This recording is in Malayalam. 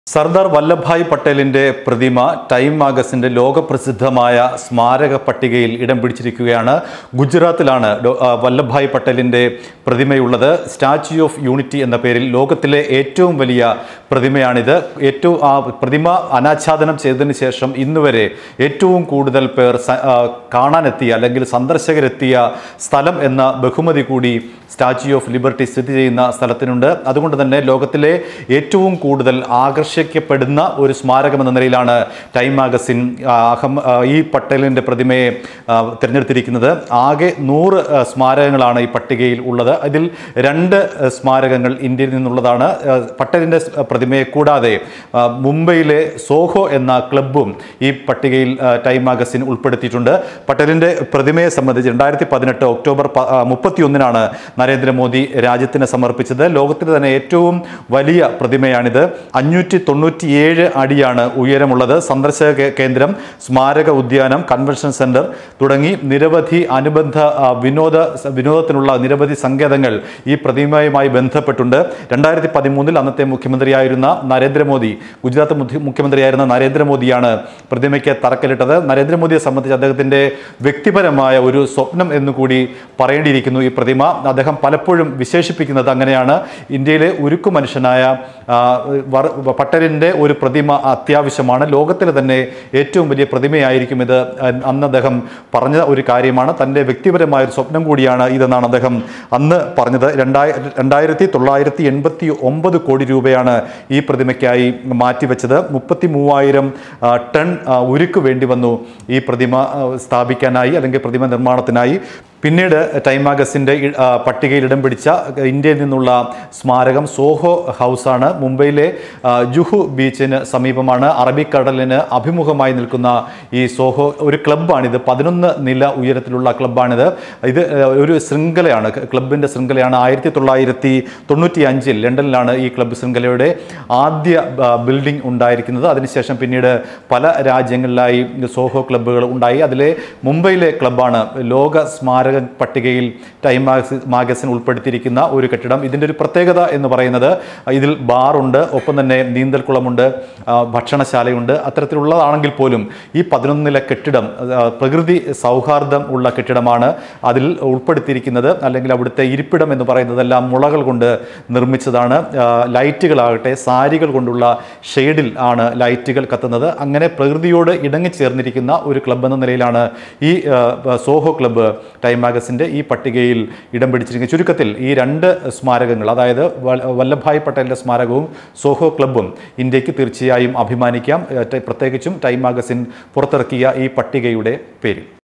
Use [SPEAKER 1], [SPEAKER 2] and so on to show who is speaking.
[SPEAKER 1] സർദാർ വല്ലഭായ് പട്ടേലിന്റെ പ്രതിമ ടൈം മാഗസിന്റെ ലോകപ്രസിദ്ധമായ സ്മാരക പട്ടികയിൽ ഇടം പിടിച്ചിരിക്കുകയാണ് ഗുജറാത്തിലാണ് ഡോ- ആ, വല്ലഭായ് പട്ടേലിന്റെ പ്രതിമയുള്ളത് സ്റ്റാച്യു ഓഫ് യൂണിറ്റി എന്ന പേരിൽ ലോകത്തിലെ ഏറ്റവും വലിയ പ്രതിമയാണിത് ഏറ്റവും ആ പ്രതിമ അനാച്ഛാദനം ചെയ്തതിന് ശേഷം ഇന്നുവരെ ഏറ്റവും കൂടുതൽ പേർ സ- ആ, കാണാനെത്തിയ അല്ലെങ്കിൽ സന്ദർശകരെത്തിയ സ്ഥലം എന്ന ബഹുമതി കൂടി സ്റ്റാച്യു ഓഫ് ലിബർട്ടി സ്ഥിതി ചെയ്യുന്ന സ്ഥലത്തിനുണ്ട് അതുകൊണ്ട് തന്നെ ലോകത്തിലെ ഏറ്റവും കൂടുതൽ ആകർഷിക്കപ്പെടുന്ന ഒരു സ്മാരകം എന്ന നിലയിലാണ് ടൈം മാഗസിൻ ആ, അഹം ആ, ഈ പട്ടേലിൻ്റെ പ്രതിമയെ ആ, തിരഞ്ഞെടുത്തിരിക്കുന്നത് ആകെ നൂറ് ആ, സ്മാരകങ്ങളാണ് ഈ പട്ടികയിൽ ഉള്ളത് ഇതിൽ രണ്ട് ആ, സ്മാരകങ്ങൾ ഇന്ത്യയിൽ നിന്നുള്ളതാണ് ആ, പട്ടേലിൻ്റെ സ്- പ്രതിമയെ കൂടാതെ ആ, മുംബൈയിലെ സോഹോ എന്ന ക്ലബ്ബും ഈ പട്ടികയിൽ ആ, ടൈം മാഗസിൻ ഉൾപ്പെടുത്തിയിട്ടുണ്ട് പട്ടേലിൻ്റെ പ്രതിമയെ സംബന്ധിച്ച് രണ്ടായിരത്തി പതിനെട്ട് ഒക്ടോബർ പ- ആ, മുപ്പത്തിയൊന്നിനാണ് നരേന്ദ്രമോദി രാജ്യത്തിന് സമർപ്പിച്ചത് ലോകത്തിലെ തന്നെ ഏറ്റവും വലിയ പ്രതിമയാണിത് അഞ്ഞൂറ്റി തൊണ്ണൂറ്റിയേഴ് അടിയാണ് ഉയരമുള്ളത് സന്ദർശക കേ- കേന്ദ്രം സ്മാരക ഉദ്യാനം കൺവെൻഷൻ സെന്റർ തുടങ്ങി നിരവധി അനുബന്ധ ആ, വിനോദ വിനോദത്തിനുള്ള നിരവധി സങ്കേതങ്ങൾ ഈ പ്രതിമയുമായി ബന്ധപ്പെട്ടുണ്ട് രണ്ടായിരത്തി പതിമൂന്നിൽ അന്നത്തെ മുഖ്യമന്ത്രിയായിരുന്ന നരേന്ദ്രമോദി ഗുജറാത്ത് മുഖ്യ- മുഖ്യമന്ത്രിയായിരുന്ന നരേന്ദ്രമോദിയാണ് പ്രതിമയ്ക്ക് തറക്കല്ലിട്ടത് നരേന്ദ്രമോദിയെ സംബന്ധിച്ച് അദ്ദേഹത്തിന്റെ വ്യക്തിപരമായ ഒരു സ്വപ്നം എന്നുകൂടി പറയേണ്ടിയിരിക്കുന്നു ഈ പ്രതിമ അദ്ദേഹം പലപ്പോഴും വിശേഷിപ്പിക്കുന്നത് അങ്ങനെയാണ് ഇന്ത്യയിലെ ഉരുക്കു മനുഷ്യനായ ആ, വർ- പട്ടേലിന്റെ ഒരു പ്രതിമ അത്യാവശ്യമാണ് ലോകത്തിലെ തന്നെ ഏറ്റവും വലിയ പ്രതിമയായിരിക്കും ഇത് അന്ന് അദ്ദേഹം പറഞ്ഞ ഒരു കാര്യമാണ് തൻ്റെ വ്യക്തിപരമായ ഒരു സ്വപ്നം കൂടിയാണ് ഇതെന്നാണ് അദ്ദേഹം അന്ന് പറഞ്ഞത് രണ്ടായി രണ്ടായിരത്തി തൊള്ളായിരത്തി എൺപത്തി ഒമ്പത് കോടി രൂപയാണ് ഈ പ്രതിമയ്ക്കായി മാറ്റിവെച്ചത് മുപ്പത്തി മൂവായിരം ആ, ടൺ ആ, ഉരുക്ക് വേണ്ടി വന്നു ഈ പ്രതിമ ആ, സ്ഥാപിക്കാനായി അല്ലെങ്കിൽ പ്രതിമ നിർമ്മാണത്തിനായി പിന്നീട് ടൈം മാഗസിൻ്റെ ഇ- ആ, പട്ടികയിൽ ഇടം പിടിച്ച ഇന്ത്യയിൽ നിന്നുള്ള സ്മാരകം സോഹോ ഹൗസാണ് മുംബൈയിലെ ആ, ജുഹു ബീച്ചിന് സമീപമാണ് അറബിക്കടലിന് അഭിമുഖമായി നിൽക്കുന്ന ഈ സോഹോ ഒരു ക്ലബ്ബാണിത് പതിനൊന്ന് നില ഉയരത്തിലുള്ള ക്ലബ്ബാണിത് ഇത് ആ, ഒരു ശൃംഖലയാണ് ക്ലബിൻ്റെ ശൃംഖലയാണ് ആയിരത്തി തൊള്ളായിരത്തി തൊണ്ണൂറ്റി അഞ്ചിൽ ലണ്ടനിലാണ് ഈ ക്ലബ്ബ് ശൃംഖലയുടെ ആദ്യ ആ, ബിൽഡിംഗ് ഉണ്ടായിരിക്കുന്നത് അതിനുശേഷം പിന്നീട് പല രാജ്യങ്ങളിലായി സോഹോ ക്ലബ്ബുകൾ ഉണ്ടായി അതിലെ മുംബൈയിലെ ക്ലബ്ബാണ് ലോക സ്മാരക പട്ടികയിൽ ടൈം മാഗസി മാഗസിൻ ഉൾപ്പെടുത്തിയിരിക്കുന്ന ഒരു കെട്ടിടം ഇതിൻ്റെ ഒരു പ്രത്യേകത എന്ന് പറയുന്നത് ഇതിൽ ബാറുണ്ട് ഒപ്പം തന്നെ നീന്തൽക്കുളമുണ്ട് ആ, ഭക്ഷണശാലയുണ്ട് അത്തരത്തിലുള്ളതാണെങ്കിൽ പോലും ഈ പതിനൊന്ന് നില കെട്ടിടം ആ, പ്രകൃതി സൗഹാർദ്ദം ഉള്ള കെട്ടിടമാണ് അതിൽ ഉൾപ്പെടുത്തിയിരിക്കുന്നത് അല്ലെങ്കിൽ അവിടുത്തെ ഇരിപ്പിടം എന്ന് പറയുന്നതെല്ലാം മുളകൾ കൊണ്ട് നിർമ്മിച്ചതാണ് ആ, ലൈറ്റുകളാകട്ടെ സാരികൾ കൊണ്ടുള്ള ഷെയ്ഡിൽ ആണ് ലൈറ്റുകൾ കത്തുന്നത് അങ്ങനെ പ്രകൃതിയോട് ഇണങ്ങിച്ചേർന്നിരിക്കുന്ന ഒരു ക്ലബ്ബ് എന്ന നിലയിലാണ് ഈ ആ, സോഹോ ക്ലബ്ബ് ടൈം മാഗസിൻ്റെ ഈ പട്ടികയിൽ ഇടം പിടിച്ചിരിക്കുന്നത് ചുരുക്കത്തിൽ ഈ രണ്ട് സ്മാരകങ്ങൾ അതായത് വ- വല്ലഭായ് പട്ടേലിൻ്റെ സ്മാരകവും സോഹോ ക്ലബ്ബും ഇന്ത്യക്ക് തീർച്ചയായും അഭിമാനിക്കാം ഏ, പ്രത്യേകിച്ചും ടൈം മാഗസിൻ പുറത്തിറക്കിയ ഈ പട്ടികയുടെ പേരിൽ